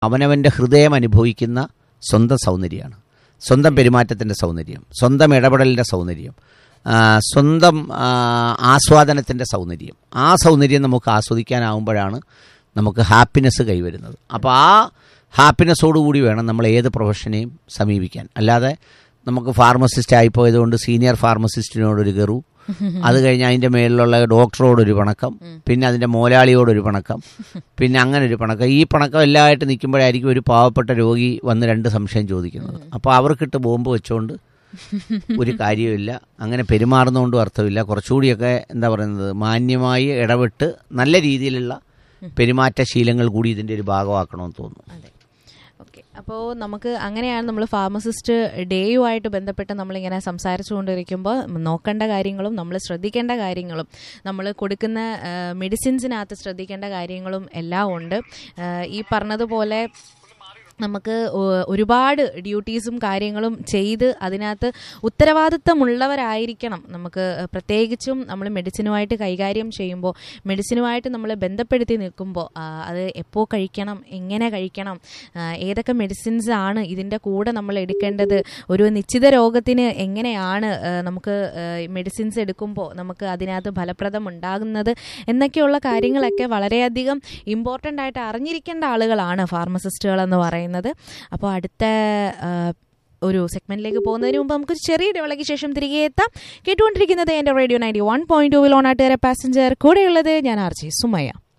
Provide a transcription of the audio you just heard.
അവനവൻ്റെ ഹൃദയം അനുഭവിക്കുന്ന സ്വന്തം സൗന്ദര്യമാണ് സ്വന്തം പെരുമാറ്റത്തിൻ്റെ സൗന്ദര്യം സ്വന്തം ഇടപെടലിൻ്റെ സൗന്ദര്യം ആ, സ്വന്തം ആ, ആസ്വാദനത്തിൻ്റെ സൗന്ദര്യം ആ സൗന്ദര്യം നമുക്ക് ആസ്വദിക്കാനാവുമ്പോഴാണ് നമുക്ക് ഹാപ്പിനെസ് കൈവരുന്നത് അപ്പോൾ ആ ഹാപ്പിനെസ്സോടുകൂടി വേണം നമ്മൾ ഏത് പ്രൊഫഷനെയും സമീപിക്കാൻ അല്ലാതെ നമുക്ക് ഫാർമസിസ്റ്റ് ആയിപ്പോയതുകൊണ്ട് സീനിയർ ഫാർമസിസ്റ്റിനോടൊരു കയറൂ അത് കഴിഞ്ഞ് അതിൻ്റെ മേളിലുള്ള ഡോക്ടറോടൊരു പണക്കം പിന്നെ അതിൻ്റെ മോലാളിയോടൊരു പണക്കം പിന്നെ അങ്ങനെ ഒരു പണക്കം ഈ പണക്കം എല്ലാമായിട്ട് നിൽക്കുമ്പോഴായിരിക്കും ഒരു പാവപ്പെട്ട രോഗി വന്ന് രണ്ട് സംശയം ചോദിക്കുന്നത് അപ്പോൾ അവർക്കിട്ട് ബോംബ് വെച്ചുകൊണ്ട് ഒരു കാര്യമില്ല അങ്ങനെ പെരുമാറുന്നതുകൊണ്ടും അർത്ഥമില്ല കുറച്ചുകൂടിയൊക്കെ എന്താ പറയുന്നത് മാന്യമായി ഇടപെട്ട് നല്ല രീതിയിലുള്ള പെരുമാറ്റ ശീലങ്ങൾ കൂടി ഇതിൻ്റെ ഒരു ഭാഗമാക്കണമെന്ന് തോന്നുന്നു അതെ ഓക്കെ അപ്പോൾ നമുക്ക് അങ്ങനെയാണ് നമ്മൾ ഫാർമസിസ്റ്റ് ഡേയുമായിട്ട് ബന്ധപ്പെട്ട് നമ്മളിങ്ങനെ സംസാരിച്ചുകൊണ്ടിരിക്കുമ്പോൾ നോക്കേണ്ട കാര്യങ്ങളും നമ്മൾ ശ്രദ്ധിക്കേണ്ട കാര്യങ്ങളും നമ്മൾ കൊടുക്കുന്ന മെഡിസിൻസിനകത്ത് ശ്രദ്ധിക്കേണ്ട കാര്യങ്ങളും എല്ലാം ഉണ്ട് ആ, ഈ പറഞ്ഞതുപോലെ നമുക്ക് ഒ- ഒരുപാട് ഡ്യൂട്ടീസും കാര്യങ്ങളും ചെയ്ത് അതിനകത്ത് ഉത്തരവാദിത്തമുള്ളവരായിരിക്കണം നമുക്ക് പ്രത്യേകിച്ചും നമ്മൾ മെഡിസിനുമായിട്ട് കൈകാര്യം ചെയ്യുമ്പോൾ മെഡിസിനുമായിട്ട് നമ്മൾ ബന്ധപ്പെടുത്തി നിൽക്കുമ്പോൾ ആ, അത് എപ്പോൾ കഴിക്കണം എങ്ങനെ കഴിക്കണം ആ, ഏതൊക്കെ മെഡിസിൻസ് ആണ് ഇതിൻ്റെ കൂടെ നമ്മൾ എടുക്കേണ്ടത് ഒരു നിശ്ചിത രോഗത്തിന് എങ്ങനെയാണ് ആ, നമുക്ക് മെഡിസിൻസ് എടുക്കുമ്പോൾ നമുക്ക് അതിനകത്ത് ഫലപ്രദം ഉണ്ടാകുന്നത് എന്നൊക്കെയുള്ള കാര്യങ്ങളൊക്കെ വളരെയധികം ഇമ്പോർട്ടൻ്റ് ആയിട്ട് അറിഞ്ഞിരിക്കേണ്ട ആളുകളാണ് ഫാർമസിസ്റ്റുകൾ എന്ന് പറയുന്നത് അപ്പോൾ അടുത്ത ആ, ഒരു സെഗ്മെന്റിലേക്ക് പോകുന്നതിന് മുമ്പ് നമുക്ക് ഒരു ചെറിയ ഇടവേളയ്ക്ക് ശേഷം തിരികെ എത്താം കേട്ടുകൊണ്ടിരിക്കുന്നത് എൻ്റെ radio ninety one point two വിൽ ഓണാട്ടുകാരെ പാസഞ്ചർ കൂടെയുള്ളത് ഞാൻ ആർ ജി സുമയ്യ